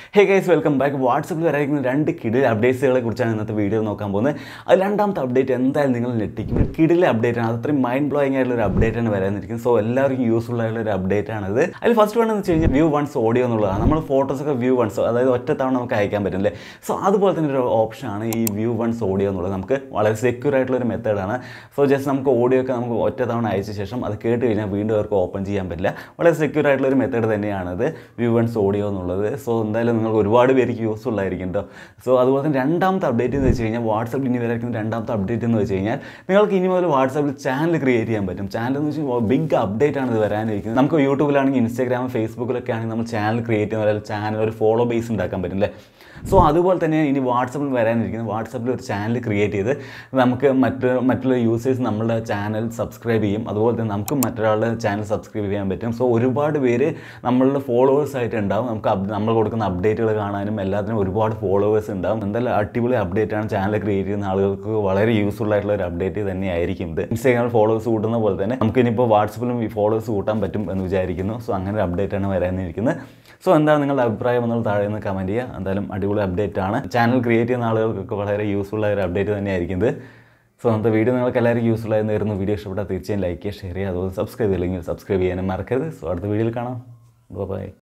hey guys welcome back വാട്സപ്പിൽ വരായിരിക്കുന്ന രണ്ട് കിടിൽ അപ്ഡേറ്റ്സുകളെ കുറിച്ചാണ് ഇന്നത്തെ വീഡിയോ നോക്കാൻ പോകുന്നത് അത് രണ്ടാമത്തെ അപ്ഡേറ്റ് എന്തായാലും നിങ്ങൾ ഞെട്ടിക്കും ഒരു കിടിലെ അപ്ഡേറ്റ് ആണ് അത് അത്രയും മൈൻഡ് ബ്ലോയിങ് ആയിട്ടുള്ള ഒരു അപ്ഡേറ്റ് ആണ് വരാനിരിക്കുന്നത് സോ എല്ലാവർക്കും യൂസ്ഫുൾ ആയിട്ടുള്ള ഒരു അപ്ഡേറ്റ് ആണിത് അതിൽ ഫസ്റ്റ് വേണമെന്ന് വെച്ച് കഴിഞ്ഞാൽ വ്യൂ വൺസ് ഓഡിയോ എന്നുള്ളതാണ് നമ്മൾ ഫോട്ടോസൊക്കെ വ്യൂ വൺസ് അതായത് ഒറ്റ തവണ നമുക്ക് അയക്കാൻ പറ്റും അല്ലേ സോ അതുപോലെ തന്നെ ഒരു ഓപ്ഷനാണ് ഈ വ്യൂ വൺസ് ഓഡിയോ എന്നുള്ളത് നമുക്ക് വളരെ സെക്യൂർ ആയിട്ടുള്ള ഒരു മെത്തേഡാണ് സോ ജസ്റ്റ് നമുക്ക് ഓഡിയോ ഒക്കെ നമുക്ക് ഒറ്റ തവണ അയച്ച ശേഷം അത് കേട്ട് കഴിഞ്ഞാൽ വീണ്ടും അവർക്ക് ഓപ്പൺ ചെയ്യാൻ പറ്റില്ല വളരെ സെക്യൂർ ആയിട്ടുള്ള ഒരു മെത്തേഡ് തന്നെയാണിത് വ്യൂ വൺസ് ഓഡിയോ എന്നുള്ളത് സോ എന്തായാലും നിങ്ങൾക്ക് ഒരുപാട് പേർക്ക് യൂസ്ഫുൾ ആയിരിക്കും കേട്ടോ സോ അതുപോലെ തന്നെ രണ്ടാമത്തെ അപ്ഡേറ്റ് എന്ന് വെച്ച് കഴിഞ്ഞാൽ വാട്സപ്പിൽ ഇനി വരായിരിക്കുന്ന രണ്ടാമത്തെ അപ്ഡേറ്റ് എന്ന് വെച്ച് കഴിഞ്ഞാൽ നിങ്ങൾക്ക് ഇനി മുതൽ വാട്സപ്പിൽ ചാനൽ ക്രിയേറ്റ് ചെയ്യാൻ പറ്റും ചാനൽ എന്ന് വെച്ചാൽ ബിഗ് അപ്ഡേറ്റ് ആണ് ഇത് വരാനിരിക്കുന്നത് നമുക്ക് യൂട്യൂബിലാണെങ്കിൽ ഇൻസ്റ്റാഗ്രാം ഫേസ്ബുക്കിലൊക്കെ ആണെങ്കിൽ നമ്മൾ ചാനൽ ക്രിയേറ്റ് ചെയ്യുന്ന അല്ലെങ്കിൽ ചാനൽ ഒരു ഫോളോ ബേസ് ഉണ്ടാക്കാൻ പറ്റും അല്ലേ സോ അതുപോലെ തന്നെ ഇനി വാട്സപ്പിൽ വരാനിരിക്കുന്നത് വാട്സപ്പിൽ ഒരു ചാനൽ ക്രിയേറ്റ് ചെയ്ത് നമുക്ക് മറ്റ് മറ്റുള്ള യൂസേഴ്സ് നമ്മളുടെ ചാനൽ സബ്സ്ക്രൈബ് ചെയ്യും അതുപോലെ തന്നെ നമുക്ക് മറ്റൊരാളുടെ ചാനൽ സബ്സ്ക്രൈബ് ചെയ്യാൻ പറ്റും സോ ഒരുപാട് പേര് നമ്മളുടെ ഫോളോവേഴ്സ് ആയിട്ട് ഉണ്ടാവും നമുക്ക് അപ്- നമ്മൾ കൊടുക്കുന്ന അപ്ഡേറ്റുകൾ കാണാനും എല്ലാത്തിനും ഒരുപാട് ഫോളോവേഴ്സ് ഉണ്ടാവും എന്തായാലും അടിപൊളി അപ്ഡേറ്റ് ആണ് ചാനൽ ക്രിയേറ്റ് ചെയ്യുന്ന ആളുകൾക്ക് വളരെ യൂസ്ഫുൾ ആയിട്ടുള്ള ഒരു അപ്ഡേറ്റ് തന്നെയായിരിക്കും ഇത് ഇൻസ്റ്റാഗ്രാമിൽ ഫോളോവേഴ്സ് കൂട്ടുന്ന പോലെ തന്നെ നമുക്ക് ഇനിയിപ്പോൾ വാട്സപ്പിലും ഈ ഫോളോവേഴ്സ് കൂട്ടാൻ പറ്റും എന്ന് വിചാരിക്കുന്നു സോ അങ്ങനെ ഒരു അപ്ഡേറ്റ് ആണ് വരാനിരിക്കുന്നത് സോ എന്താണ് നിങ്ങളുടെ അഭിപ്രായം എന്നുള്ളത് താഴെ നിന്ന് കമൻറ്റ് ചെയ്യുക എന്തായാലും അടിപൊളി അപ്ഡേറ്റ് ആണ് ചാനൽ ക്രിയേറ്റ് ചെയ്യുന്ന ആളുകൾക്കൊക്കെ വളരെ യൂസ്ഫുൾ ആയ ഒരു അപ്ഡേറ്റ് തന്നെയായിരിക്കും ഇത് സോ അന്നത്തെ വീഡിയോ നിങ്ങൾക്ക് എല്ലാവർക്കും യൂസ്ഫുൾ ആയി നേരുന്നു വീഡിയോ ഇഷ്ടപ്പെട്ടാൽ തീർച്ചയായും ലൈക്ക് ചെയ്യുക ഷെയർ ചെയ്യുക അതുപോലെ സബ്സ്ക്രൈബ് ചെയ്യില്ലെങ്കിൽ സബ്സ്ക്രൈബ് ചെയ്യാനും മറക്കരുത് സോ അടുത്ത വീഡിയോയിൽ കാണാം ബൈ